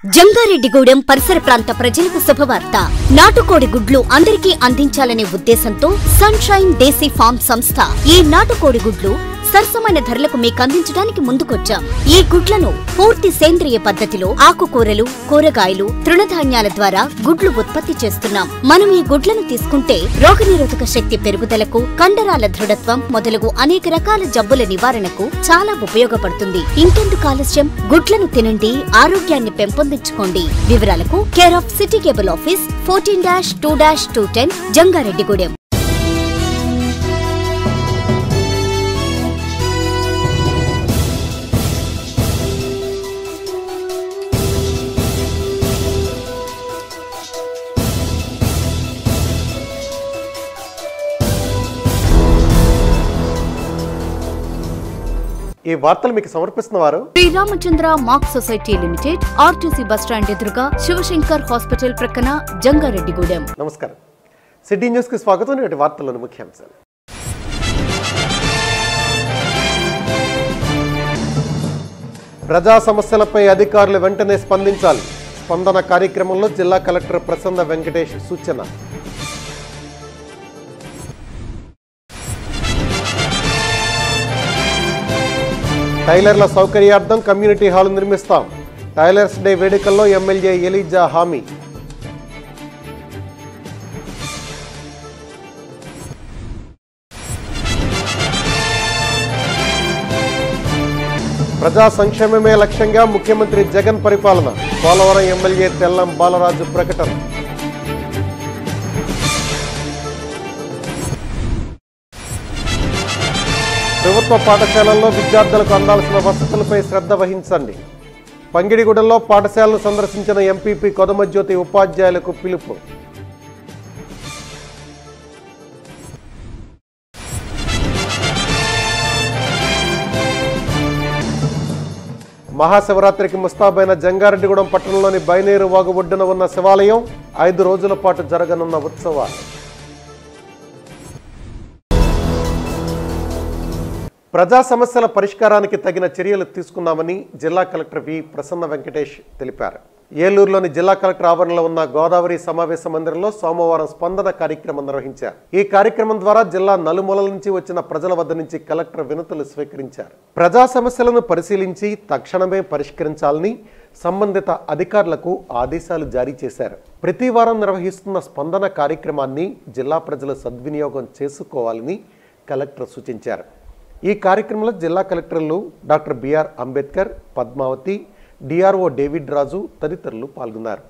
జంగారెడ్డిగూడెం పరిసర ప్రాంత ప్రజలకు శుభవార్త నాటుకోడి గుడ్లు అందరికీ అందించాలనే ఉద్దేశంతో సన్షైన్ దేశీ ఫార్మ్ సంస్థ ఈ నాటుకోడి గుడ్లు సరసమైన ధరలకు మీకు అందించడానికి ముందుకొచ్చాం ఈ గుడ్లను పూర్తి సేంద్రియ పద్ధతిలో ఆకుకూరలు కూరగాయలు తృణధాన్యాల ద్వారా గుడ్లు ఉత్పత్తి చేస్తున్నాం మనం ఈ గుడ్లను తీసుకుంటే రోగనిరోధక శక్తి పెరుగుదలకు కండరాల దృఢత్వం మొదలగు అనేక రకాల జబ్బుల నివారణకు చాలా ఉపయోగపడుతుంది ఇంకెందుకు ఆలస్యం గుడ్లను తినండి ఆరోగ్యాన్ని పెంపొందించుకోండి వివరాలకు care of city cable office fourteen dash two dash two ten Jangareddygudem ఈ వార్తలు మీకు సమర్పిస్తున్న వారు Sriramachandra MAC society limited RTC bus stand ఎదురుగా శివశంకర్ హాస్పిటల్ ప్రక్కన జంగారెడ్డిగూడెం నమస్కారం సిటీ న్యూస్కి స్వాగతం నేటి వార్తల్లోని ముఖ్యాంశాలు ప్రజా సమస్యలపై అధికారులు వెంటనే స్పందించాలి స్పందన కార్యక్రమంలో జిల్లా కలెక్టర్ ప్రసన్న వెంకటేష్ సూచన టైలర్ల సౌకర్యార్థం కమ్యూనిటీ హాల్ నిర్మిస్తాం టైలర్స్ డే వేడుకల్లో ఎమ్మెల్యే ఎలీజా హామీ ప్రజా సంక్షేమమే లక్ష్యంగా ముఖ్యమంత్రి జగన్ పరిపాలన పోలవరం ఎమ్మెల్యే తెల్లం బాలరాజు ప్రకటన ప్రభుత్వ పాఠశాలల్లో విద్యార్థులకు అందాల్సిన వసతులపై శ్రద్ధ వహించండి పంగిడిగూడెంలో పాఠశాలను సందర్శించిన ఎంపీపీ కొదమజ్యోతి ఉపాధ్యాయులకు పిలుపు మహాశివరాత్రికి ముస్తాబైన జంగారెడ్డిగూడెం పట్టణంలోని బైనేరు వాగు ఒడ్డున ఉన్న శివాలయం ఐదు రోజుల పాటు జరగనున్న ఉత్సవాలు ప్రజా సమస్యల పరిష్కారానికి తగిన చర్యలు తీసుకున్నామని జిల్లా కలెక్టర్ వి ప్రసన్న వెంకటేష్ తెలిపారు ఏలూరులోని జిల్లా కలెక్టర్ ఆవరణలో ఉన్న గోదావరి సమావేశ మందిరంలో సోమవారం స్పందన కార్యక్రమం నిర్వహించారు ఈ కార్యక్రమం ద్వారా జిల్లా నలుమూలల నుంచి వచ్చిన ప్రజల వద్ద నుంచి కలెక్టర్ వినతులు స్వీకరించారు ప్రజా సమస్యలను పరిశీలించి తక్షణమే పరిష్కరించాలని సంబంధిత అధికారులకు ఆదేశాలు జారీ చేశారు ప్రతి వారం నిర్వహిస్తున్న స్పందన కార్యక్రమాన్ని జిల్లా ప్రజలు సద్వినియోగం చేసుకోవాలని కలెక్టర్ సూచించారు ఈ కార్యక్రమంలో జిల్లా కలెక్టర్లు doctor BR Ambedkar Padmavati DRO David రాజు తదితరులు పాల్గొన్నారు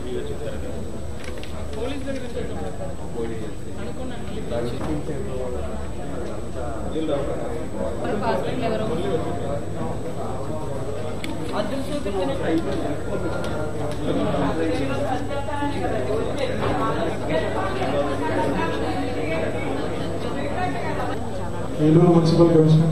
ఏలూరు మున్సిపల్ కమిషనర్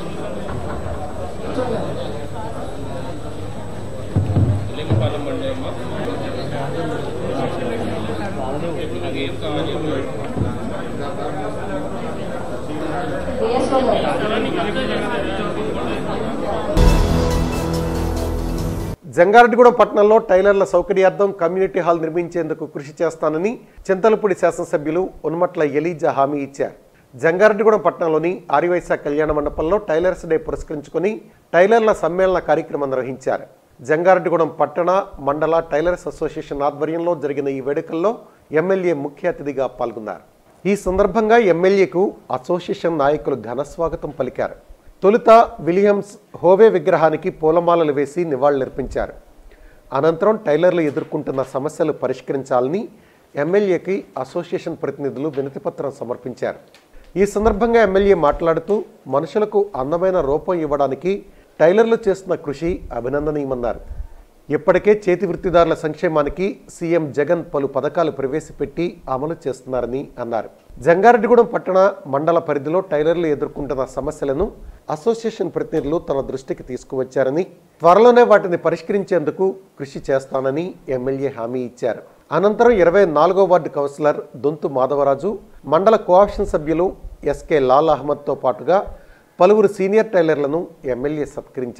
జంగారెడ్డిగూడెం పట్టణంలో టైలర్ల సౌకర్యార్థం కమ్యూనిటీ హాల్ నిర్మించేందుకు కృషి చేస్తానని చింతలపూడి శాసనసభ్యులు ఉన్మట్ల ఎలీజా హామీ ఇచ్చారు జంగారెడ్డిగూడెం పట్టణంలోని ఆరివైశా కళ్యాణ మండపంలో టైలర్స్ డే పురస్కరించుకొని టైలర్ల సమ్మేళన కార్యక్రమం నిర్వహించారు జంగారెడ్డిగూడెం పట్టణ మండల టైలర్స్ అసోసియేషన్ ఆధ్వర్యంలో జరిగిన ఈ వేడుకల్లో ఎమ్మెల్యే ముఖ్య అతిథిగా పాల్గొన్నారు ఈ సందర్భంగా ఎమ్మెల్యేకు అసోసియేషన్ నాయకులు ఘన స్వాగతం పలికారు తొలుత విలియమ్స్ హోవే విగ్రహానికి పూలమాలలు వేసి నివాళులర్పించారు అనంతరం టైలర్లు ఎదుర్కొంటున్న సమస్యలు పరిష్కరించాలని ఎమ్మెల్యేకి అసోసియేషన్ ప్రతినిధులు వినతిపత్రం సమర్పించారు ఈ సందర్భంగా ఎమ్మెల్యే మాట్లాడుతూ మనుషులకు అందమైన రూపం ఇవ్వడానికి టైలర్లు చేస్తున్న కృషి అభినందనీయమన్నారు ఇప్పటికే చేతి వృత్తిదారుల సంక్షేమానికి సీఎం జగన్ పలు పథకాలు ప్రవేశపెట్టి అమలు చేస్తున్నారని అన్నారు జంగారెడ్డిగూడెం పట్టణ మండల పరిధిలో టైలర్లు ఎదుర్కొంటున్న సమస్యలను అసోసియేషన్ ప్రతినిధులు తన దృష్టికి తీసుకువచ్చారని త్వరలోనే వాటిని పరిష్కరించేందుకు కృషి చేస్తానని ఎమ్మెల్యే హామీ ఇచ్చారు అనంతరం ఇరవై నాలుగో వార్డు కౌన్సిలర్ దొంతు మాధవరాజు మండల కోఆప్షన్ సభ్యులు ఎస్కే లాల్ అహ్మద్తో పాటుగా పలువురు సీనియర్ టైలర్లను ఎమ్మెల్యే సత్కరించారు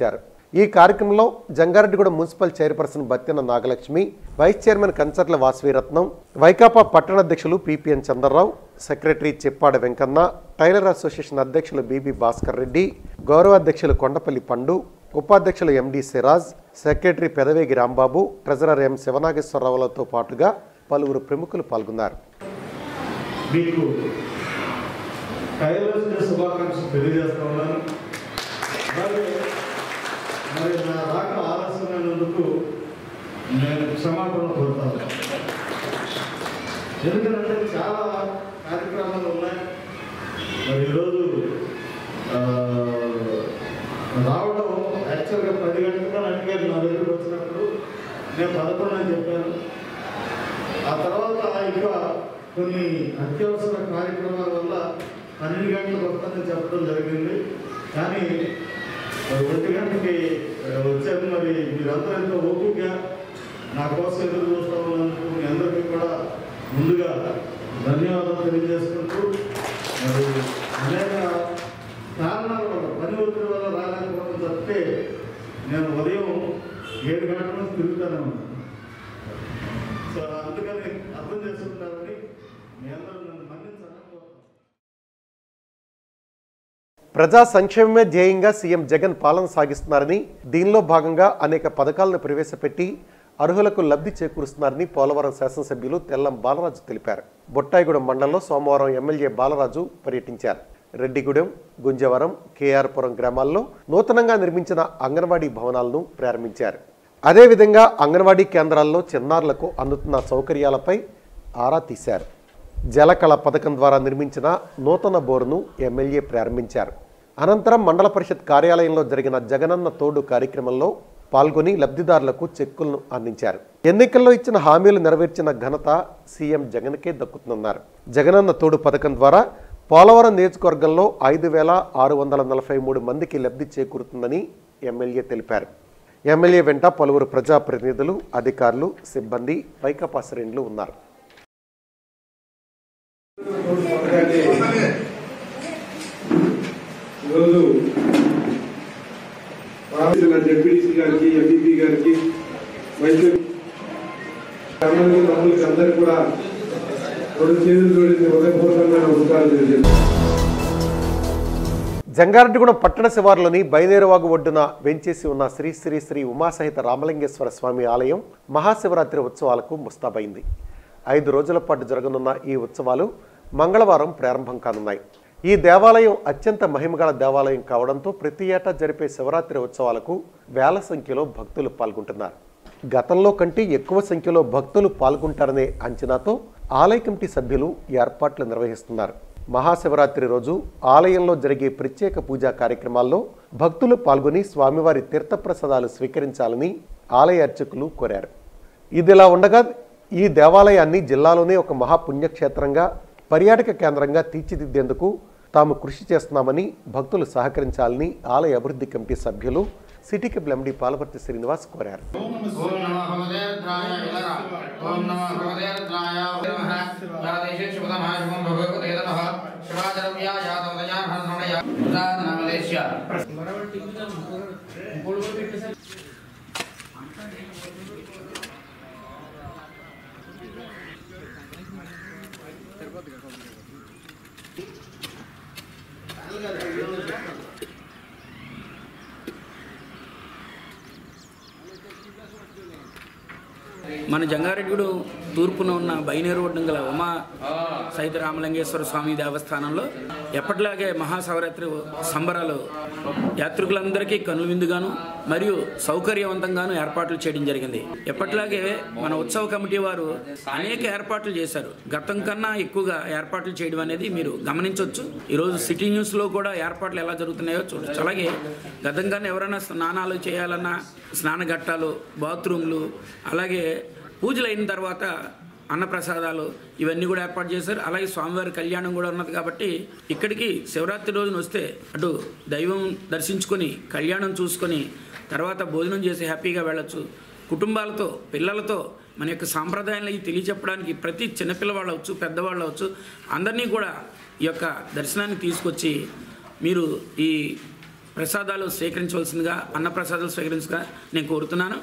ఈ కార్యక్రమంలో Jangareddygudem municipal chairperson Battena Nagalakshmi vice chairman Kancharla Vasaviratnam Vaikapa పట్టణాధ్యక్షులు PPN Chandrarao secretary Cheppada Venkanna tailor association అధ్యక్షులు బీబీ భాస్కర్ రెడ్డి గౌరవ అధ్యక్షులు కొండపల్లి పండు ఉపాధ్యక్షులు MD Siraj secretary Pedavegi Rambabu treasurer M శివనాగేశ్వరరావులతో పాటుగా పలువురు ప్రముఖులు పాల్గొన్నారు మీకు టైలర్స్ డే శుభాకాంక్షలు తెలియజేస్తా ఉన్నాను అలాగే మరి నా రాక ఆలస్యమైనందుకు నేను క్షమాపణ కోరుతాను ఎందుకంటే చాలా కార్యక్రమాలు ఉన్నాయి మరి ఈరోజు ఆ, రావడం యాక్చువల్గా పది గంటలకు నన్ను నా దగ్గరికి వచ్చినప్పుడు నేను పదకొండు అని చెప్పాను ఆ తర్వాత ఇంకా కొన్ని అత్యవసర కార్యక్రమాల వల్ల పన్నెండు గంటలకు వస్తానని చెప్పడం జరిగింది కానీ మరి ఒంటి గంటకి ఆ, వచ్చాను మరి మీరందరూ ఎంతో ఓపిక నా కోసం ఎదురు చూస్తూ ఉన్నందుకు మీ అందరికీ కూడా ముందుగా ధన్యవాదాలు తెలియజేసుకుంటూ మరి అనేక కారణాల వల్ల పని ఒత్తిడి వల్ల రాలేకపోవడం తప్పితే నేను ఉదయం ఏడు గంటల నుంచి తిరుగుతానే ఉన్నాను సో అందుకని అర్థం చేసుకుంటారని మీ అందరూ నన్ను మన్నించాలని కోరుతున్నాను ప్రజా సంక్షేమమే ధ్యేయంగా సీఎం జగన్ పాలన సాగిస్తున్నారని దీనిలో భాగంగా అనేక పథకాలను ప్రవేశపెట్టి అర్హులకు లబ్ధి చేకూరుస్తున్నారని పోలవరం శాసనసభ్యులు తెల్లం బాలరాజు తెలిపారు బొట్టాయిగూడెం మండలంలో సోమవారం ఎమ్మెల్యే బాలరాజు పర్యటించారు రెడ్డిగూడెం గుంజవరం కేఆర్పురం గ్రామాల్లో నూతనంగా నిర్మించిన అంగన్వాడీ భవనాలను ప్రారంభించారు అదేవిధంగా అంగన్వాడీ కేంద్రాల్లో చిన్నారులకు అందుతున్న సౌకర్యాలపై ఆరా తీశారు జలకళ పథకం ద్వారా నిర్మించిన నూతన బోరును ఎమ్మెల్యే ప్రారంభించారు అనంతరం మండల పరిషత్ కార్యాలయంలో జరిగిన జగనన్న తోడు కార్యక్రమంలో పాల్గొని లబ్ధిదారులకు చెక్కులను అందించారు ఎన్నికల్లో ఇచ్చిన హామీలు నెరవేర్చిన ఘనత సీఎం జగన్కే దక్కుతుందన్నారు జగనన్న తోడు పథకం ద్వారా పోలవరం నియోజకవర్గంలో ఐదు వేల ఆరు వందల నలభై మూడు మందికి లబ్ధి చేకూరుతుందని ఎమ్మెల్యే తెలిపారు ఎమ్మెల్యే వెంట పలువురు ప్రజాప్రతినిధులు అధికారులు సిబ్బంది వైకాపా శ్రేణులు ఉన్నారు ఈరోజు రావాల్సిన జడ్పీటీసీ గారికి ఎంపీపీ గారికి వైద్య ఎమ్మెల్యే తమ్ములకి అందరికీ కూడా రెండు చేతులు జోడించి హృదయపూర్వకంగా నమస్కారం తెలియజేస్తాను జంగారెడ్డిగూడెం పట్టణ శివారులోని బయదేరువాగు ఒడ్డున వెంచేసి ఉన్న శ్రీ శ్రీ శ్రీ ఉమాసహిత రామలింగేశ్వర స్వామి ఆలయం మహాశివరాత్రి ఉత్సవాలకు ముస్తాబైంది ఐదు రోజుల పాటు జరగనున్న ఈ ఉత్సవాలు మంగళవారం ప్రారంభం కానున్నాయి ఈ దేవాలయం అత్యంత మహిమగల దేవాలయం కావడంతో ప్రతి ఏటా జరిపే శివరాత్రి ఉత్సవాలకు వేల సంఖ్యలో భక్తులు పాల్గొంటున్నారు గతంలో కంటే ఎక్కువ సంఖ్యలో భక్తులు పాల్గొంటారనే అంచనాతో ఆలయ కమిటీ సభ్యులు ఏర్పాట్లు నిర్వహిస్తున్నారు మహాశివరాత్రి రోజు ఆలయంలో జరిగే ప్రత్యేక పూజా కార్యక్రమాల్లో భక్తులు పాల్గొని స్వామివారి తీర్థప్రసాదాలు స్వీకరించాలని ఆలయ అర్చకులు కోరారు ఇదిలా ఉండగా ఈ దేవాలయాన్ని జిల్లాలోనే ఒక మహాపుణ్యక్షేత్రంగా పర్యాటక కేంద్రంగా తీర్చిదిద్దేందుకు తాము కృషి చేస్తున్నామని భక్తులు సహకరించాలని ఆలయ అభివృద్ధి కమిటీ సభ్యులు city cable MD Palaparthi Srinivas కోరారు ఓం నమః భగవతే రుద్రాయ విలరా ఓం నమః భగవతే రుద్రాయ నమః యాదేశే శుభతమః శుభం భగవతే నమః శివాచరవ్యాయ తమదయాః సమయ ఉదానమలేశ్య మన జంగారెడ్డిగూడు తూర్పున ఉన్న బైనేరు ఒడ్డున గల ఉమా సహిత రామలింగేశ్వర స్వామి దేవస్థానంలో ఎప్పటిలాగే మహాశివరాత్రి సంబరాలు యాత్రికులందరికీ కనుల విందుగాను మరియు సౌకర్యవంతంగాను ఏర్పాట్లు చేయడం జరిగింది ఎప్పటిలాగే మన ఉత్సవ కమిటీ వారు అనేక ఏర్పాట్లు చేశారు గతం కన్నా ఎక్కువగా ఏర్పాట్లు చేయడం అనేది మీరు గమనించవచ్చు ఈరోజు సిటీ న్యూస్లో కూడా ఏర్పాట్లు ఎలా జరుగుతున్నాయో చూడొచ్చు అలాగే గతం కన్నా ఎవరైనా స్నానాలు చేయాలన్నా స్నానఘట్టాలు బాత్రూమ్లు అలాగే పూజలు అయిన తర్వాత అన్నప్రసాదాలు ఇవన్నీ కూడా ఏర్పాటు చేశారు అలాగే స్వామివారి కళ్యాణం కూడా ఉన్నది కాబట్టి ఇక్కడికి శివరాత్రి రోజున వస్తే అటు దైవం దర్శించుకొని కళ్యాణం చూసుకొని తర్వాత భోజనం చేసి హ్యాపీగా వెళ్ళొచ్చు కుటుంబాలతో పిల్లలతో మన యొక్క సాంప్రదాయాలు ఇవి తెలియచెప్పడానికి ప్రతి చిన్నపిల్లవాళ్ళు అవచ్చు పెద్దవాళ్ళు అవచ్చు అందరినీ కూడా ఈ యొక్క దర్శనాన్ని తీసుకొచ్చి మీరు ఈ ప్రసాదాలు స్వీకరించవలసిందిగా అన్న ప్రసాదాలు స్వీకరించగా నేను కోరుతున్నాను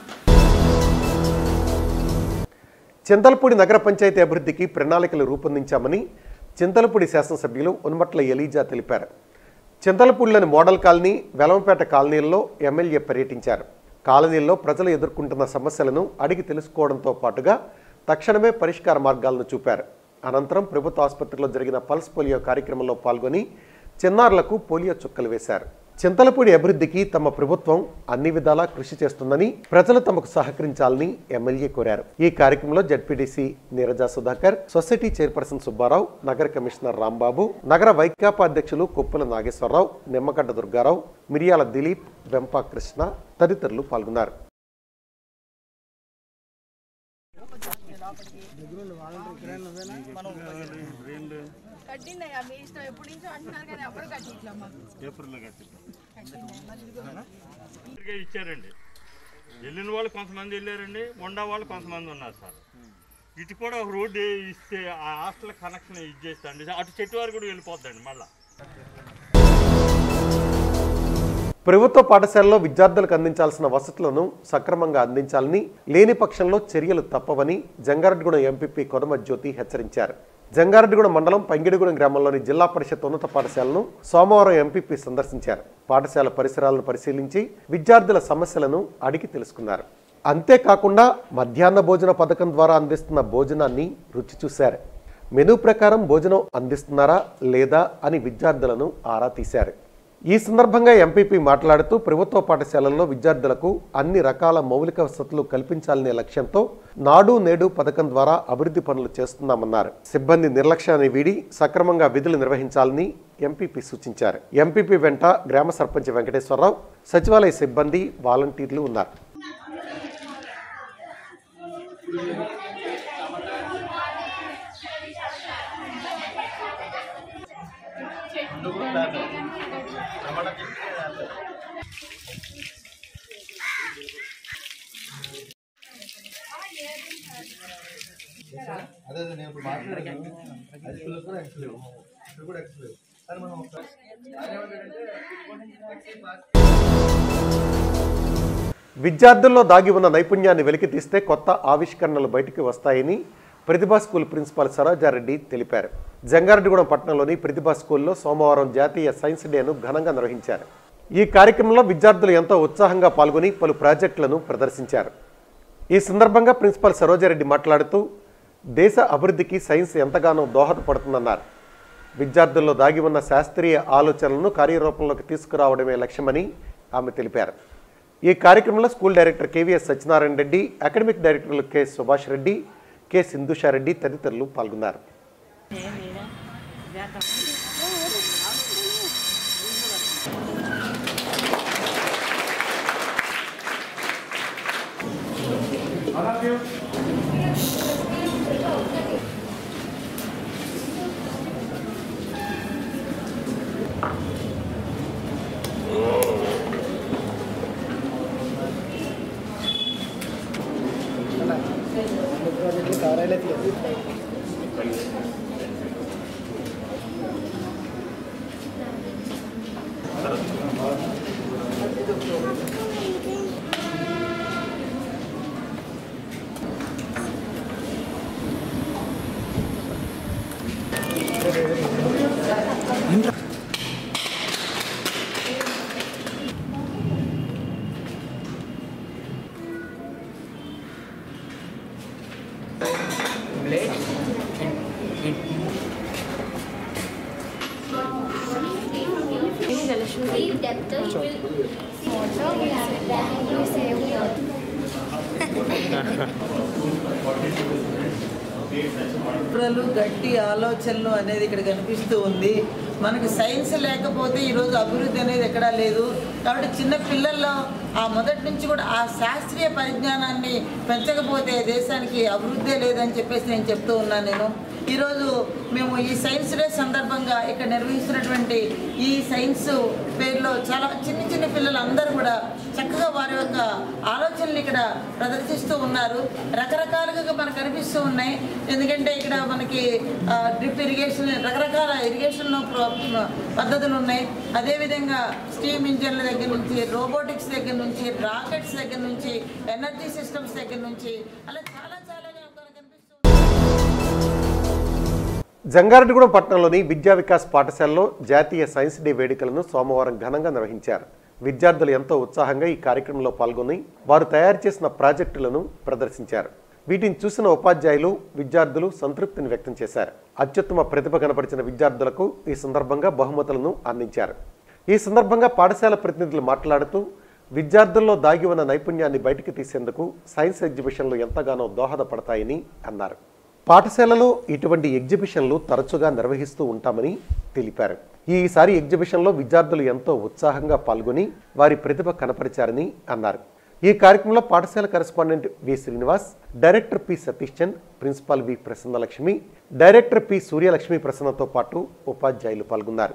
చింతలపూడి నగర పంచాయతీ అభివృద్ధికి ప్రణాళికలు రూపొందించామని చింతలపూడి శాసనసభ్యులు ఉన్మట్ల ఎలీజా తెలిపారు చింతలపూడిలోని మోడల్ కాలనీ వెలంపేట కాలనీల్లో ఎమ్మెల్యే పర్యటించారు కాలనీల్లో ప్రజలు ఎదుర్కొంటున్న సమస్యలను అడిగి తెలుసుకోవడంతో పాటుగా తక్షణమే పరిష్కార మార్గాలను చూపారు అనంతరం ప్రభుత్వ ఆసుపత్రిలో జరిగిన పల్స్ పోలియో కార్యక్రమంలో పాల్గొని చిన్నారులకు పోలియో చుక్కలు వేశారు చింతలపూడి అభివృద్ధికి తమ ప్రభుత్వం అన్ని విధాలా కృషి చేస్తుందని ప్రజలు తమకు సహకరించాలని ఎమ్మెల్యే కోరారు ఈ కార్యక్రమంలో ZPTC Neeraja Sudhakar society chairperson Subbarao నగర కమిషనర్ రాంబాబు నగర వైకాపా అధ్యక్షులు కొప్పుల నాగేశ్వరరావు నిమ్మగడ్డ దుర్గారావు మిరియాల దిలీప్ వెంపా కృష్ణ తదితరులు పాల్గొన్నారు కట్టిందయ్యా మీ ఇష్టం ఎప్పటి నుంచో అంటున్నారు కానీ ఎప్పుడు కట్టించమ్మా గా ఇచ్చారండి వెళ్ళిన వాళ్ళు కొంతమంది వెళ్ళారండి ఉండా వాళ్ళు కొంతమంది ఉన్నారు సార్ ఇటు కూడా ఒక రోడ్డు ఇస్తే ఆ హాస్టల్ కనెక్షన్ ఇచ్చేస్తండి అటు చెట్టు వారు కూడా వెళ్ళిపోద్దండి మళ్ళీ ప్రభుత్వ పాఠశాలలో విద్యార్థులకు అందించాల్సిన వసతులను సక్రమంగా అందించాలని లేని పక్షంలో చర్యలు తప్పవని జంగారెడ్డిగూడెం ఎంపీపీ కొనమ జ్యోతి హెచ్చరించారు జంగారెడ్డిగూడెం మండలం పంగిడిగూడెం గ్రామంలోని జిల్లా పరిషత్ ఉన్నత పాఠశాలను సోమవారం ఎంపీపీ సందర్శించారు పాఠశాల పరిసరాలను పరిశీలించి విద్యార్థుల సమస్యలను అడిగి తెలుసుకున్నారు అంతేకాకుండా మధ్యాహ్న భోజన పథకం ద్వారా అందిస్తున్న భోజనాన్ని రుచి చూశారు మెనూ ప్రకారం భోజనం అందిస్తున్నారా లేదా అని విద్యార్థులను ఆరా తీశారు ఈ సందర్భంగా ఎంపీపీ మాట్లాడుతూ ప్రభుత్వ పాఠశాలల్లో విద్యార్థులకు అన్ని రకాల మౌలిక వసతులు కల్పించాలనే లక్ష్యంతో నాడు నేడు పథకం ద్వారా అభివృద్ధి పనులు చేస్తున్నామన్నారు సిబ్బంది నిర్లక్ష్యాన్ని వీడి సక్రమంగా విధులు నిర్వహించాలని ఎంపీపీ సూచించారు ఎంపీపీ వెంట గ్రామ సర్పంచ్ వెంకటేశ్వరరావు సచివాలయ సిబ్బంది వాలంటీర్లు ఉన్నారు విద్యార్థుల్లో దాగి ఉన్న నైపుణ్యాన్ని వెలికితీస్తే కొత్త ఆవిష్కరణలు బయటికి వస్తాయని ప్రతిభా స్కూల్ ప్రిన్సిపాల్ సరోజారెడ్డి తెలిపారు జంగారెడ్డిగూడెం పట్టణంలోని ప్రతిభా స్కూల్లో సోమవారం జాతీయ సైన్స్ డేను ఘనంగా నిర్వహించారు ఈ కార్యక్రమంలో విద్యార్థులు ఎంతో ఉత్సాహంగా పాల్గొని పలు ప్రాజెక్టులను ప్రదర్శించారు ఈ సందర్భంగా ప్రిన్సిపాల్ సరోజారెడ్డి మాట్లాడుతూ దేశ అభివృద్ధికి సైన్స్ ఎంతగానో దోహదపడుతుందన్నారు విద్యార్థుల్లో దాగి ఉన్న శాస్త్రీయ ఆలోచనలను కార్యరూపంలోకి తీసుకురావడమే లక్ష్యమని ఆమె తెలిపారు ఈ కార్యక్రమంలో school director KVS Satyanarayana Reddy academic డైరెక్టర్లు కె సుభాష్ రెడ్డి కె సింధుషారెడ్డి తదితరులు పాల్గొన్నారు కుట్రలు గట్టి ఆలోచనలు అనేది ఇక్కడ కనిపిస్తూ ఉంది మనకి సైన్స్ లేకపోతే ఈరోజు అభివృద్ధి అనేది ఎక్కడా లేదు కాబట్టి చిన్న పిల్లల్లో ఆ మొదటి నుంచి కూడా ఆ శాస్త్రీయ పరిజ్ఞానాన్ని పెంచకపోతే దేశానికి అభివృద్ధి లేదని చెప్పేసి నేను చెప్తూ ఉన్నాను నేను ఈరోజు మేము ఈ సైన్స్ డే సందర్భంగా ఇక్కడ నిర్వహిస్తున్నటువంటి ఈ సైన్స్ పేరులో చాలా చిన్న చిన్న పిల్లలు అందరూ కూడా చక్కగా వారి యొక్క ఆలోచనలు ఇక్కడ ప్రదర్శిస్తూ ఉన్నారు రకరకాలుగా మనకు కనిపిస్తూ ఉన్నాయి ఎందుకంటే ఇక్కడ మనకి డ్రిప్ ఇరిగేషన్ రకరకాల ఇరిగేషన్ పద్ధతులు ఉన్నాయి అదేవిధంగా స్టీమ్ ఇంజన్ల దగ్గర నుంచి రోబోటిక్స్ దగ్గర నుంచి రాకెట్స్ దగ్గర నుంచి ఎనర్జీ సిస్టమ్స్ దగ్గర నుంచి అలా చాలా చాలా మనకు కనిపిస్తూ జంగారెడ్డిగూడెం పట్టణంలోని విద్యా వికాస్ పాఠశాలలో జాతీయ సైన్స్ డే వేడుకలను సోమవారం ఘనంగా నిర్వహించారు విద్యార్థులు ఎంతో ఉత్సాహంగా ఈ కార్యక్రమంలో పాల్గొని వారు తయారు చేసిన ప్రాజెక్టులను ప్రదర్శించారు వీటిని చూసిన ఉపాధ్యాయులు విద్యార్థులు సంతృప్తిని వ్యక్తం చేశారు అత్యుత్తమ ప్రతిభ కనపరిచిన విద్యార్థులకు ఈ సందర్భంగా బహుమతులను అందించారు ఈ సందర్భంగా పాఠశాల ప్రతినిధులు మాట్లాడుతూ విద్యార్థుల్లో దాగి ఉన్న నైపుణ్యాన్ని బయటికి తీసేందుకు సైన్స్ ఎగ్జిబిషన్లు ఎంతగానో దోహదపడతాయని అన్నారు పాఠశాలలో ఇటువంటి ఎగ్జిబిషన్లు తరచుగా నిర్వహిస్తూ ఉంటామని తెలిపారు ఈసారి ఎగ్జిబిషన్లో విద్యార్థులు ఎంతో ఉత్సాహంగా పాల్గొని వారి ప్రతిభ కనపరిచారని అన్నారు ఈ కార్యక్రమంలో పాఠశాల correspondent V Srinivas director P Satish Chand principal V Prasannalakshmi director P Suryalakshmi ప్రసన్నతో పాటు ఉపాధ్యాయులు పాల్గొన్నారు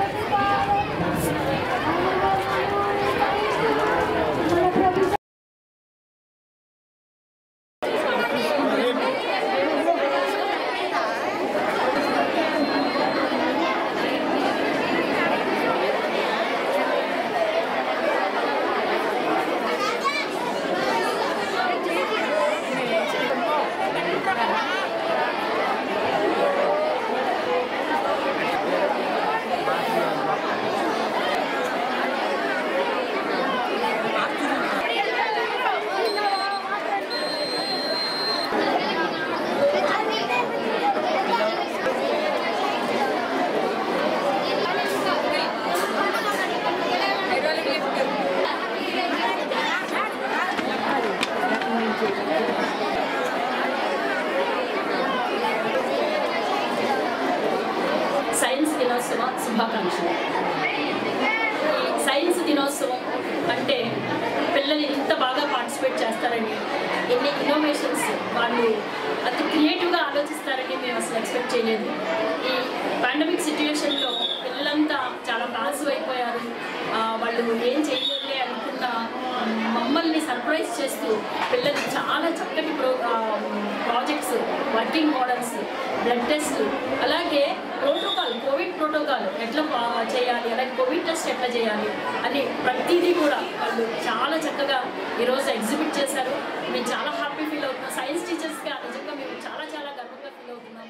సైన్స్ దినోత్సవ శుభాకాంక్షలు ఈ సైన్స్ దినోత్సవం అంటే పిల్లలు ఇంత బాగా పార్టిసిపేట్ చేస్తారని ఎన్ని ఇన్నోవేషన్స్ వాళ్ళు అతి క్రియేటివ్గా ఆలోచిస్తారని మేము అసలు ఎక్స్పెక్ట్ చేయలేదు ఈ పాండమిక్ సిచ్యుయేషన్లో పిల్లలంతా చాలా పాజిటివ్ అయిపోయారు ఆ, వాళ్ళు ఏం చేయలేరులే అనుకున్న మమ్మల్ని సర్ప్రైజ్ చేస్తూ పిల్లలు చాలా చక్కటి pro projects working models blood test అలాగే ప్రోటోకాల్ కోవిడ్ ప్రోటోకాల్ ఎట్లా పా- చేయాలి అలాగే కోవిడ్ టెస్ట్ ఎట్లా చేయాలి అని ప్రతిదీ కూడా వాళ్ళు చాలా చక్కగా ఈరోజు ఎగ్జిబిట్ చేశారు మేము చాలా హ్యాపీ ఫీల్ అవుతున్నాం సైన్స్ టీచర్స్గా నిజంగా మేము చాలా చాలా గర్వంగా ఫీల్ అవుతున్నాము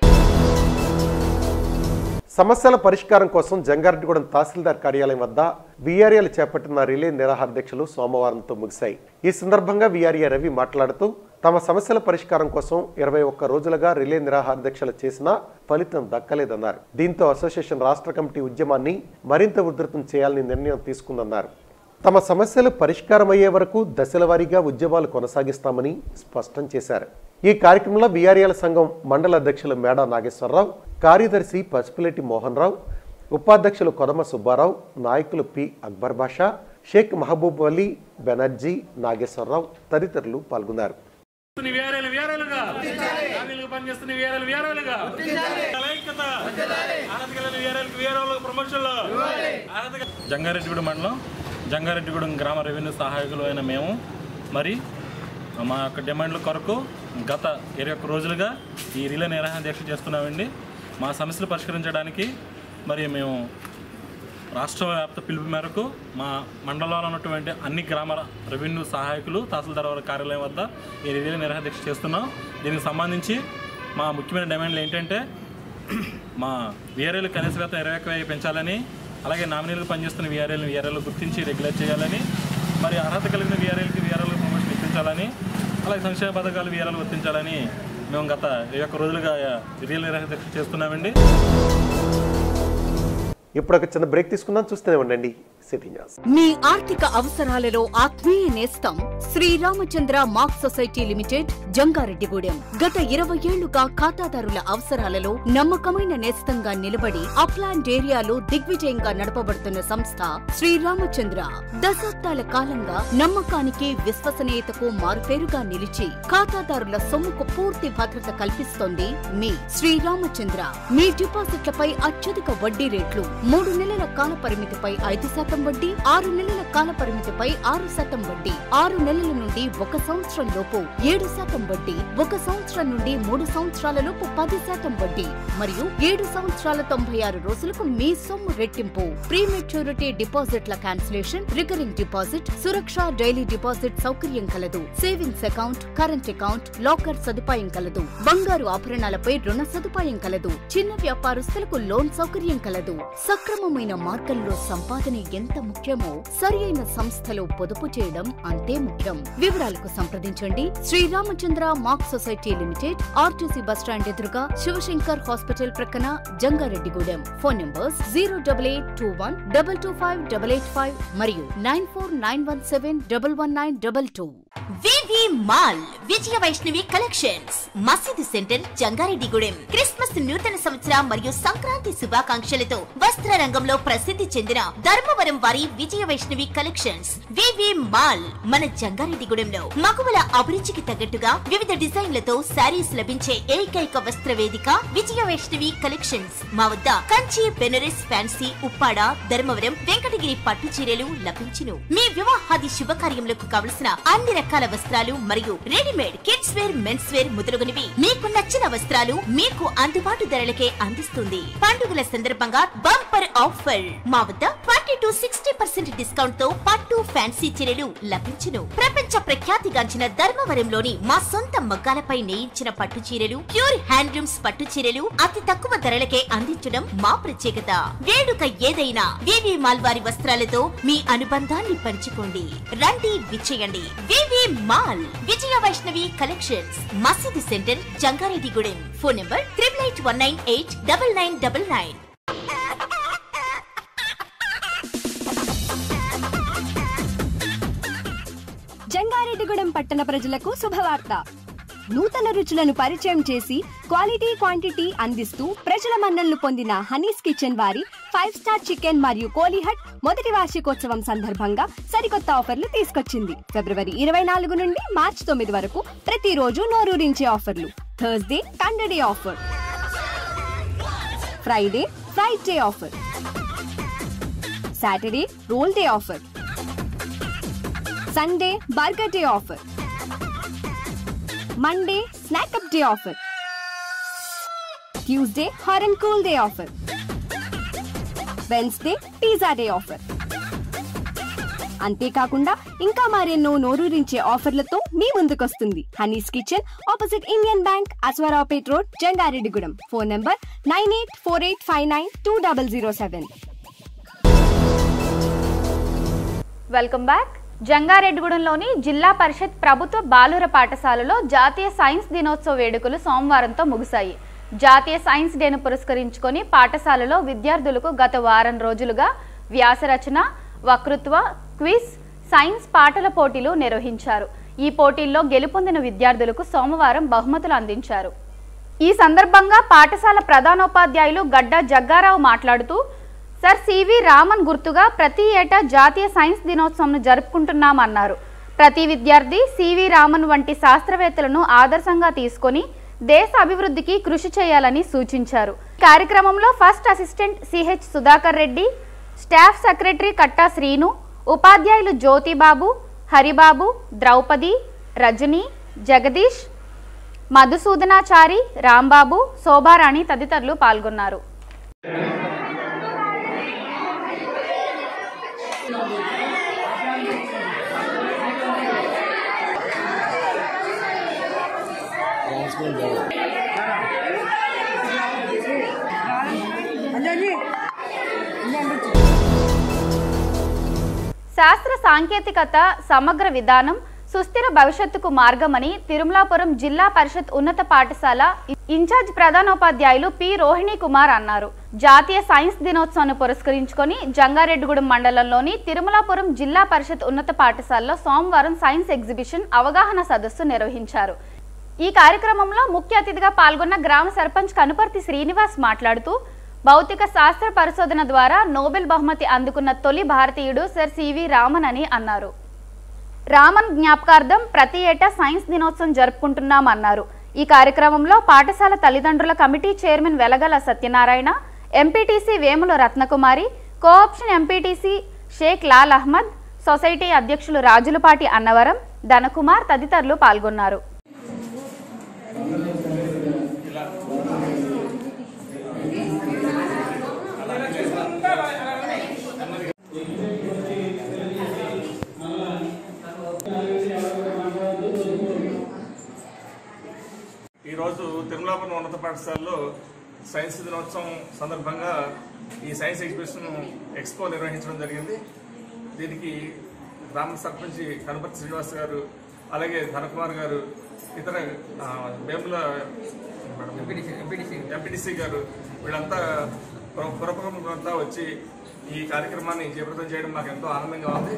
సమస్యల పరిష్కారం కోసం జంగారెడ్డిగూడెం తహసీల్దార్ కార్యాలయం వద్ద వీఆర్ఏలు చేపట్టిన రిలే నిరాహార దీక్షలు సోమవారంతో ముగిశాయి ఈ సందర్భంగా వీఆర్ఏ రవి మాట్లాడుతూ తమ సమస్యల పరిష్కారం కోసం ఇరవై ఒక్క రోజులుగా రిలే నిరాహార దీక్షలు చేసినా ఫలితం దక్కలేదన్నారు దీంతో అసోసియేషన్ రాష్ట్ర కమిటీ ఉద్యమాన్ని మరింత ఉధృతం చేయాలని నిర్ణయం తీసుకుందన్నారు తమ సమస్యలు పరిష్కారమయ్యే వరకు దశల వారీగా ఉద్యమాలు కొనసాగిస్తామని స్పష్టం చేశారు ఈ కార్యక్రమంలో బీఆర్ఏల సంఘం మండల అధ్యక్షులు మేడా నాగేశ్వరరావు కార్యదర్శి పసుపులెట్టి మోహన్ రావు ఉపాధ్యక్షులు కొదమ సుబ్బారావు నాయకులు పి అక్బర్ బాషా షేక్ మహబూబ్ అలీ బెనర్జీ నాగేశ్వరరావు తదితరులు పాల్గొన్నారు వీరాలు వీరాలుగా హామీలుగా పనిచేస్తున్న వీరాలు వీరాలుగా ఐక్యత ఆనందగల వీరాలకు వీరాలకు ప్రమోషన్లు జంగారెడ్డిగూడెం మండలం జంగారెడ్డిగూడెం గ్రామ రెవెన్యూ సహాయకులు అయిన మేము మరి మా యొక్క డిమాండ్ల కొరకు గత ఇరవై ఒక్క రోజులుగా ఈ రిలే నిరాహణ దీక్ష చేస్తున్నామండి మా సమస్యలు పరిష్కరించడానికి మరి మేము రాష్ట్ర వ్యాప్త పిలుపు మేరకు మా మండలంలో ఉన్నటువంటి అన్ని గ్రామ రెవెన్యూ సహాయకులు తహసీల్దార్ వారి కార్యాలయం వద్ద ఈ రిలే నిరాహణ దీక్ష చేస్తున్నాం దీనికి సంబంధించి మా ముఖ్యమైన డిమాండ్లు ఏంటంటే మా వీఆర్ఏలు కనీస వేతనం ఇరవై ఒక్క వెయ్యి పెంచాలని అలాగే నామినీలకు పనిచేస్తున్న వీఆర్ఏలు వీఆర్ఏలు గుర్తించి రెగ్యులేట్ చేయాలని మరి అర్హత కలిగిన వీఆర్ఏలకి వీఆర్ఏలకు ప్రమోషన్ ఇప్పించాలని అలాగే సంక్షేమ పథకాలు వీఆర్ఏలు వర్తించాలని మేము గత ఇరవై ఒక్క రోజులుగా రియల్ నిరాహణ దీక్ష చేస్తున్నామండి ఇప్పుడు ఒక చిన్న బ్రేక్ తీసుకుందాం చూస్తూనే ఉండండి సిటీ న్యూస్ మీ ఆర్థిక అవసరాలలో ఆత్మీయ నేస్తం Sriramachandra mark society limited Jangareddygudem గత ఇరవై ఏళ్లుగా ఖాతాదారుల అవసరాలలో నమ్మకమైన నేస్తంగా నిలబడి అప్లాండ్ ఏరియాలో దిగ్విజయంగా నడపబడుతున్న సంస్థ శ్రీరామచంద్ర దశాబ్దాల కాలంగా నమ్మకానికి విశ్వసనీయతకు మారుపేరుగా నిలిచి ఖాతాదారుల సొమ్ముకు పూర్తి భద్రత కల్పిస్తోంది మీ శ్రీరామచంద్ర మీ డిపాజిట్లపై అత్యధిక వడ్డీ రేట్లు మూడు నెలల కాల పరిమితిపై ఐదు శాతం శాతం వడ్డీ ఆరు నెలల కాల పరిమితిపై ఆరు శాతం వడ్డీ ఆరు నెలల నుండి ఒక సంవత్సరం లోపు ఏడు శాతం వడ్డీ ఒక సంవత్సరం నుండి మూడు సంవత్సరాల లోపు పది శాతం వడ్డీ మరియు ఏడు సంవత్సరాల తొంభై ఆరు రోజులకు మీ సొమ్ము రెట్టింపు ప్రీమెచ్యూరిటీ డిపాజిట్ల cancellation recurring deposit Suraksha daily deposit సౌకర్యం కలదు savings account current account locker సదుపాయం కలదు బంగారు ఆభరణాలపై రుణ సదుపాయం కలదు చిన్న వ్యాపారస్తులకు లోన్ సౌకర్యం కలదు సక్రమమైన మార్గంలో సంపాదన ఎంత ముఖ్యమో సరి అయిన సంస్థలో పొదుపు చేయడం అంతే ముఖ్యం వివరాలకు సంప్రదించండి Sriramachandra mark society limited RTC bus stand ఎదురుగా శివశంకర్ హాస్పిటల్ ప్రక్కన Jangareddygudem phone numbers zero double eight two one double two five double eight five మరియు nine four nine one seven double one nine double two VV mall Vijaya Vaishnavi collections మసీదు centre Jangareddygudem Christmas నూతన సంవత్సర మరియు సంక్రాంతి శుభాకాంక్షలతో వస్త్ర రంగంలో ప్రసిద్ధి చెందిన ధర్మవరం వారి Vijaya Vaishnavi collections VV mall మన జంగారెడ్డిగూడెంలో మగువల అభిరుచికి తగ్గట్టుగా వివిధ డిజైన్లతో శారీస్ లభించే ఏకైక వస్త్ర వేదిక విజయ వైష్ణవి కలెక్షన్స్ మా వద్ద కంచి బెనరస్ ఫ్యాన్సీ ఉప్పాడ ధర్మవరం వెంకటగిరి పట్టు చీరలు లభించును మీ వివాహాది శుభకార్యములకు కావలసిన అన్ని రకాల వస్త్రాలు మరియు readymade kids wear men's wear మొదలగునవి మీకు నచ్చిన వస్త్రాలు మీకు అందుబాటు ధరలకే అందిస్తుంది పండుగల సందర్భంగా బంపర్ ఆఫర్ మా వద్ద twenty to sixty percent discount తో పట్టు ఫ్యాన్సీ చీరలు లభించును ప్రపంచ ప్రఖ్యాతిగాంచిన ధర్మవరంలోని మా సొంత మగ్గాలపై నేయించిన పట్టు చీరలు ప్యూర్ హ్యాండ్లూమ్స్ పట్టు చీరలు అతి తక్కువ ధరలకే అందించడం మా ప్రత్యేకత వేడుక ఏదైనా వివి మాల్ వారి వస్త్రాలతో మీ అనుబంధాన్ని పంచుకోండి రండి విచ్చేయండి VV mall Vijaya Vaishnavi collections మసీదు centre Jangareddygudem phone number triple eight one nine eight double nine double nine Jangareddygudem పట్టణ ప్రజలకు శుభవార్త నూతన రుచులను పరిచయం చేసి క్వాలిటీ క్వాంటిటీ అందిస్తూ ప్రజల మన్నలను పొందిన హనీస్ కిచెన్ వారి ఫైవ్ స్టార్ చికెన్ మరియు కోలిహట్ మొదటి వార్షికోత్సవం సందర్భంగా సరికొత్త ఆఫర్లు తీసుకొచ్చి ఫిబ్రవరి ఇరవై నాలుగు నుండి మార్చి తొమ్మిది వరకు ప్రతిరోజు నోరూరించే ఆఫర్లు థర్స్డే కండడే offer Friday fried day offer Saturday roll day offer Sunday burger day offer Monday snack up day offer Tuesday hot and cool day offer Wednesday pizza day offer అంతేకాకుండా ఇంకా మరెన్నో నోరూరించే ఆఫర్లతో మీ ముందుకొస్తుంది Honey's kitchen opposite Indian bank Ashwaraopet road Jangareddygudem phone number nine eight four eight five nine two double zero seven welcome back జంగారెడ్డిగూడెంలోని జిల్లా పరిషత్ ప్రభుత్వ బాలుర పాఠశాలలో జాతీయ సైన్స్ దినోత్సవ వేడుకలు సోమవారంతో ముగిశాయి జాతీయ సైన్స్ డేను పురస్కరించుకొని పాఠశాలలో విద్యార్థులకు గత వారం రోజులుగా వ్యాసరచన వక్తృత్వ క్విజ్ సైన్స్ పాటల పోటీలు నిర్వహించారు ఈ పోటీల్లో గెలుపొందిన విద్యార్థులకు సోమవారం బహుమతులు అందించారు ఈ సందర్భంగా పాఠశాల ప్రధానోపాధ్యాయులు గడ్డ జగ్గారావు మాట్లాడుతూ సార్ సివి రామన్ గుర్తుగా ప్రతి ఏటా జాతీయ సైన్స్ దినోత్సవం జరుపుకుంటున్నామన్నారు ప్రతి విద్యార్థి సివి రామన్ వంటి శాస్త్రవేత్తలను ఆదర్శంగా తీసుకొని దేశ అభివృద్ధికి కృషి చేయాలని సూచించారు కార్యక్రమంలో first assistant CH Sudhakar Reddy staff secretary Katta Srinu ఉపాధ్యాయులు జ్యోతిబాబు హరిబాబు ద్రౌపది రజని జగదీష్ మధుసూదనాచారి రాంబాబు శోభారాణి తదితరులు పాల్గొన్నారు శాస్త్ర సాంకేతికత సమగ్ర విధానం సుస్థిర భవిష్యత్తుకు మార్గమని తిరుమలాపురం జిల్లా పరిషత్ ఉన్నత పాఠశాల ఇన్ఛార్జ్ ప్రధానోపాధ్యాయులు పి రోహిణి కుమార్ అన్నారు జాతీయ సైన్స్ దినోత్సవాన్ని పురస్కరించుకొని జంగారెడ్డిగూడెం మండలంలోని తిరుమలాపురం జిల్లా పరిషత్ ఉన్నత పాఠశాలలో సోమవారం సైన్స్ ఎగ్జిబిషన్ అవగాహన సదస్సు నిర్వహించారు ఈ కార్యక్రమంలో ముఖ్య అతిథిగా పాల్గొన్న గ్రామ సర్పంచ్ కనుపర్తి శ్రీనివాస్ మాట్లాడుతూ భౌతిక శాస్త్ర పరిశోధన ద్వారా నోబెల్ బహుమతి అందుకున్న తొలి భారతీయుడు సర్ సివి రామన్ అని అన్నారు రామన్ జ్ఞాపకార్థం ప్రతి ఏటా సైన్స్ దినోత్సవం జరుపుకుంటున్నామన్నారు ఈ కార్యక్రమంలో పాఠశాల తల్లిదండ్రుల committee chairman Velagala Satyanarayana MPTC Vemula Ratnakumari cooption MPTC Shaik Lal Ahmed society అధ్యక్షులు రాజులపాటి అన్నవరం ధనకుమార్ తదితరులు పాల్గొన్నారు ఈరోజు తిరుమలాపురం ఉన్నత పాఠశాలలో సైన్స్ దినోత్సవం సందర్భంగా ఈ సైన్స్ ఎగ్జిబిషన్ ఎక్స్పో నిర్వహించడం జరిగింది దీనికి గ్రామ సర్పంచ్ కనపతి శ్రీనివాస్ గారు అలాగే ధనకుమార్ గారు ఇతర ఆ, వేముల ఎంపీటీసీ గారు వీళ్ళంతా పుర- పురప్రముఖులంతా వచ్చి ఈ కార్యక్రమాన్ని జయప్రదం చేయడం నాకు ఎంతో ఆనందంగా ఉంది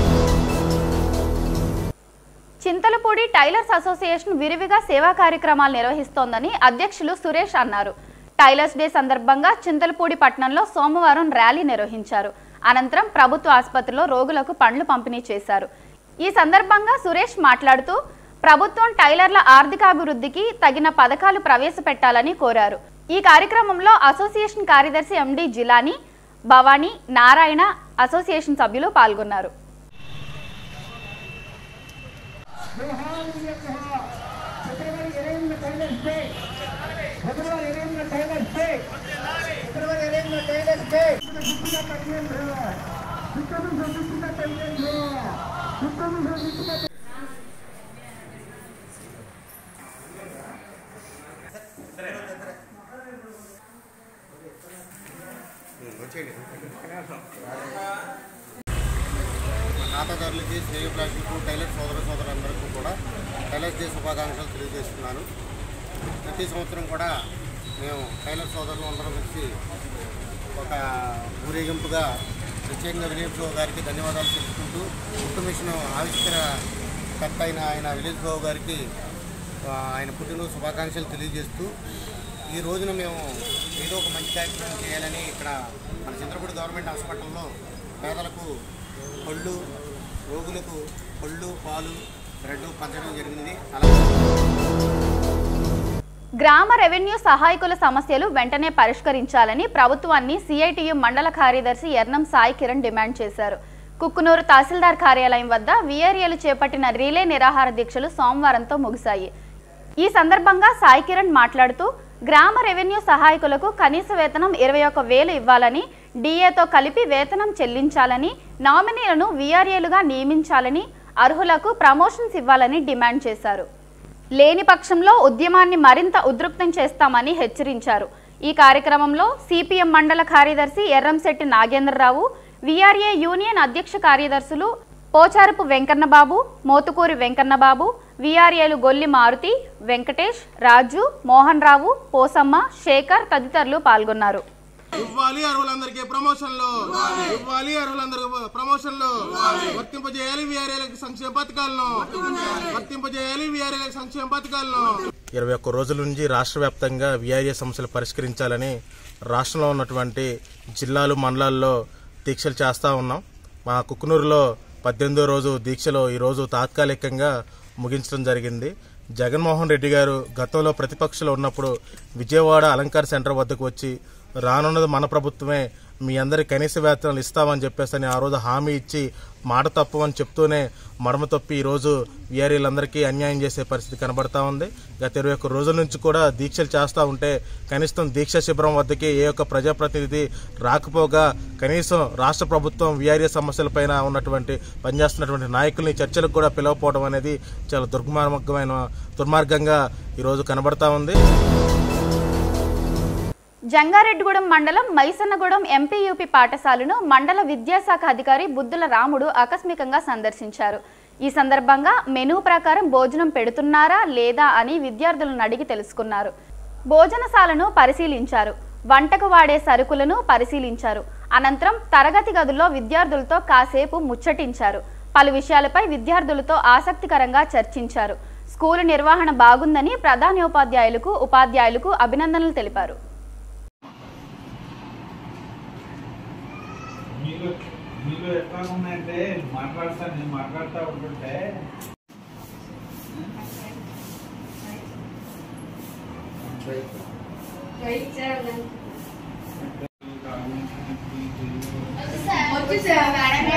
చింతలపూడి టైలర్స్ అసోసియేషన్ విరివిగా సేవా కార్యక్రమాలు నిర్వహిస్తోందని అధ్యక్షులు సురేష్ అన్నారు టైలర్స్ డే సందర్భంగా చింతలపూడి పట్టణంలో సోమవారం ర్యాలీ నిర్వహించారు అనంతరం ప్రభుత్వ ఆసుపత్రిలో రోగులకు పండ్లు పంపిణీ చేశారు ఈ సందర్భంగా సురేష్ మాట్లాడుతూ ప్రభుత్వం టైలర్ల ఆర్థికాభివృద్ధికి తగిన పథకాలు ప్రవేశపెట్టాలని కోరారు ఈ కార్యక్రమంలో అసోసియేషన్ కార్యదర్శి ఎండి జిలానీ భవానీ నారాయణ అసోసియేషన్ సభ్యులు పాల్గొన్నారు ఖాతాదారులకి శ్రేయోభిలాషులకు టైలర్ సోదర సోదరులందరికీ కూడా టైలర్స్ డే శుభాకాంక్షలు తెలియజేస్తున్నాను ప్రతి సంవత్సరం కూడా మేము టైలర్ సోదరులు అందరం కలిసి ఒక ఊరేగింపుగా ప్రత్యేకంగా విలేజ్ బాబు గారికి ధన్యవాదాలు తెలుపుకుంటూ ఉక్కు మిషన్ ఆవిష్కరకర్త అయిన ఆయన విలేజ్ బాబు గారికి ఆ, ఆయన పుట్టినరోజు శుభాకాంక్షలు తెలియజేస్తూ ఈ రోజున మేము ఏదో ఒక మంచి కార్యక్రమం చేయాలని ఇక్కడ మన చంద్రపూడి గవర్నమెంట్ హాస్పిటల్లో పేదలకు పళ్ళు రోగులకు పళ్ళు పాలు బ్రెడ్ పంచడం జరిగింది అలాగే గ్రామ రెవెన్యూ సహాయకుల సమస్యలు వెంటనే పరిష్కరించాలని ప్రభుత్వాన్ని సిఐటియు మండల కార్యదర్శి ఎర్నం సాయి కిరణ్ డిమాండ్ చేశారు కుక్కునూరు తహసీల్దార్ కార్యాలయం వద్ద విఆర్ఏలు చేపట్టిన రీలే నిరాహార దీక్షలు సోమవారంతో ముగిశాయి ఈ సందర్భంగా సాయి కిరణ్ మాట్లాడుతూ గ్రామ రెవెన్యూ సహాయకులకు కనీస వేతనం ఇరవై ఒక వేలు ఇవ్వాలని డిఏతో కలిపి వేతనం చెల్లించాలని నామినీలను విఆర్ఏలుగా నియమించాలని అర్హులకు ప్రమోషన్స్ ఇవ్వాలని డిమాండ్ చేశారు లేని పక్షంలో ఉద్యమాన్ని మరింత ఉధృతం చేస్తామని హెచ్చరించారు ఈ కార్యక్రమంలో సిపిఎం మండల కార్యదర్శి ఎర్రంశెట్టి నాగేంద్రరావు విఆర్ఏ యూనియన్ అధ్యక్ష కార్యదర్శులు పోచారపు వెంకన్నబాబు మోతుకూరి వెంకన్నబాబు విఆర్ఏలు గొల్లి మారుతి వెంకటేష్ రాజు మోహన్ రావు పోసమ్మ శేఖర్ తదితరులు పాల్గొన్నారు ఇవ్వాలి అర్హులందరికీ ప్రమోషన్లు ఇవ్వాలి అర్హులందరికీ ప్రమోషన్లు వర్తింపజేయాలి వీఆర్ఏలకు సంక్షేమ పథకాలను వర్తింపజేయాలి వీఆర్ఏలకు సంక్షేమ పథకాలను ఇరవై ఒక్క రోజుల నుంచి రాష్ట్ర వ్యాప్తంగా విఆర్ఏ సమస్యలు పరిష్కరించాలని రాష్ట్రంలో ఉన్నటువంటి జిల్లాలు మండలాల్లో దీక్షలు చేస్తూ ఉన్నాం మా కుక్కునూరులో పద్దెనిమిదో రోజు దీక్షలో ఈరోజు తాత్కాలికంగా ముగించడం జరిగింది జగన్మోహన్ రెడ్డి గారు గతంలో ప్రతిపక్షంలో ఉన్నప్పుడు విజయవాడ అలంకార సెంటర్ వద్దకు వచ్చి రానున్నది మన ప్రభుత్వమే మీ అందరి కనీస వేతనాలు ఇస్తామని చెప్పేసి ఆ రోజు హామీ ఇచ్చి మాట తప్పమని చెప్తూనే మడమ తప్పి ఈరోజు వీఆర్ఏలందరికీ అన్యాయం చేసే పరిస్థితి కనబడతా ఉంది గత ఇరవై ఒక్క రోజుల నుంచి కూడా దీక్షలు చేస్తూ ఉంటే కనీసం దీక్ష శిబిరం వద్దకి ఏ ఒక్క ప్రజాప్రతినిధి రాకపోగా కనీసం రాష్ట్ర ప్రభుత్వం వీఆర్ఏ సమస్యలపైన ఉన్నటువంటి పనిచేస్తున్నటువంటి నాయకుల్ని చర్చలకు కూడా పిలవకపోవడం అనేది చాలా దుర్మార్గమైన దుర్మార్గంగా ఈరోజు కనబడతా ఉంది జంగారెడ్డిగూడెం మండలం మైసన్నగూడెం ఎంపీయూపీ పాఠశాలను మండల విద్యాశాఖ అధికారి బుద్ధుల రాముడు ఆకస్మికంగా సందర్శించారు ఈ సందర్భంగా మెనూ ప్రకారం భోజనం పెడుతున్నారా లేదా అని విద్యార్థులను అడిగి తెలుసుకున్నారు భోజనశాలను పరిశీలించారు వంటకు వాడే సరుకులను పరిశీలించారు అనంతరం తరగతి గదుల్లో విద్యార్థులతో కాసేపు ముచ్చటించారు పలు విషయాలపై విద్యార్థులతో ఆసక్తికరంగా చర్చించారు స్కూలు నిర్వహణ బాగుందని ప్రధానోపాధ్యాయులకు ఉపాధ్యాయులకు అభినందనలు తెలిపారు మీలో మీలో ఎట్లా ఉన్నాయంటే మాట్లాడతాను నేను మాట్లాడుతూ ఉంటుంటే వచ్చేసా మేడం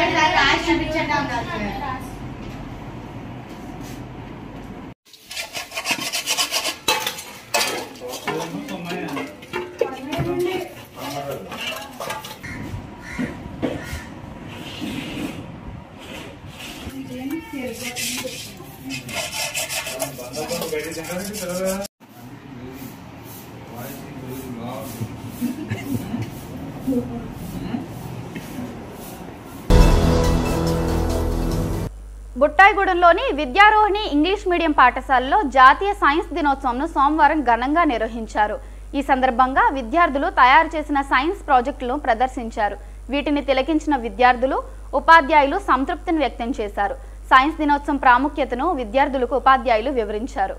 బుట్టాయిగూడెంలోని విద్యారోహిణి ఇంగ్లీష్ మీడియం పాఠశాలలో జాతీయ సైన్స్ దినోత్సవంను సోమవారం ఘనంగా నిర్వహించారు ఈ సందర్భంగా విద్యార్థులు తయారు చేసిన సైన్స్ ప్రాజెక్టులను ప్రదర్శించారు వీటిని తిలకించిన విద్యార్థులు ఉపాధ్యాయులు సంతృప్తిని వ్యక్తం చేశారు సైన్స్ దినోత్సవం ప్రాముఖ్యతను విద్యార్థులకు ఉపాధ్యాయులు వివరించారు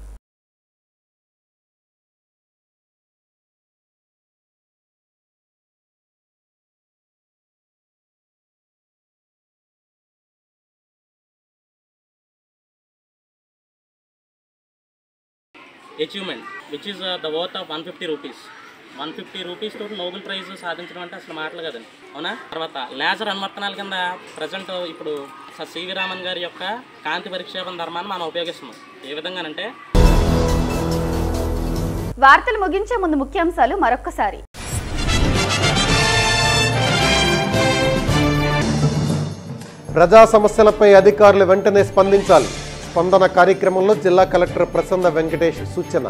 achievement which is the worth of one fifty rupees one fifty rupees తోటి నోబెల్ ప్రైజ్ సాధించడం అంటే అసలు మాటలు కదండి అవునా తర్వాత లేజర్ అనువర్తనాల కింద ప్రజెంట్ ఇప్పుడు సర్ సివి రామన్ గారి యొక్క కాంతి పరిక్షేపణ ధర్మాన్ని మనం ఉపయోగిస్తున్నాం ఏ విధంగానంటే వార్తలు ముగించే ముందు ముఖ్యాంశాలు మరొక్కసారి ప్రజా సమస్యలపై అధికారులు వెంటనే స్పందించాలి స్పందన కార్యక్రమంలో జిల్లా కలెక్టర్ ప్రసన్న వెంకటేష్ సూచన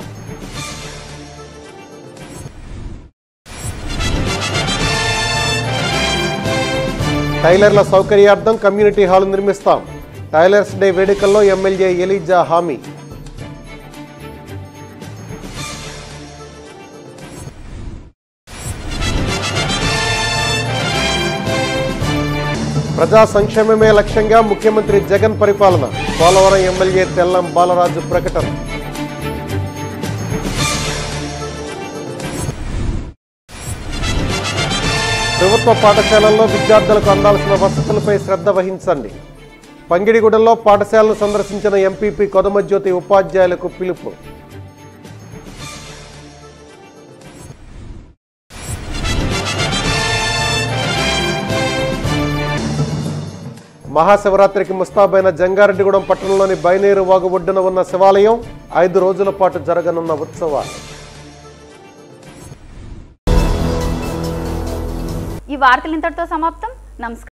టైలర్ల సౌకర్యార్థం కమ్యూనిటీ హాల్ నిర్మిస్తాం టైలర్స్ డే వేడుకల్లో ఎమ్మెల్యే ఎలీజా హామీ ప్రజా సంక్షేమమే లక్ష్యంగా ముఖ్యమంత్రి జగన్ పరిపాలన పోలవరం ఎమ్మెల్యే తెల్లం బాలరాజు ప్రకటన ప్రభుత్వ పాఠశాలల్లో విద్యార్థులకు అందాల్సిన వసతులపై శ్రద్ధ వహించండి పంగిడిగూడెంలో పాఠశాలను సందర్శించిన ఎంపీపీ కొదమజ్యోతి ఉపాధ్యాయులకు పిలుపు మహాశివరాత్రికి ముస్తాబైన జంగారెడ్డిగూడెం పట్టణంలోని బైనేరు వాగు ఒడ్డున ఉన్న శివాలయం ఐదు రోజుల పాటు జరగనున్న ఉత్సవాలు ఈ వార్తలు ఇంతటితో సమాప్తం నమస్కారం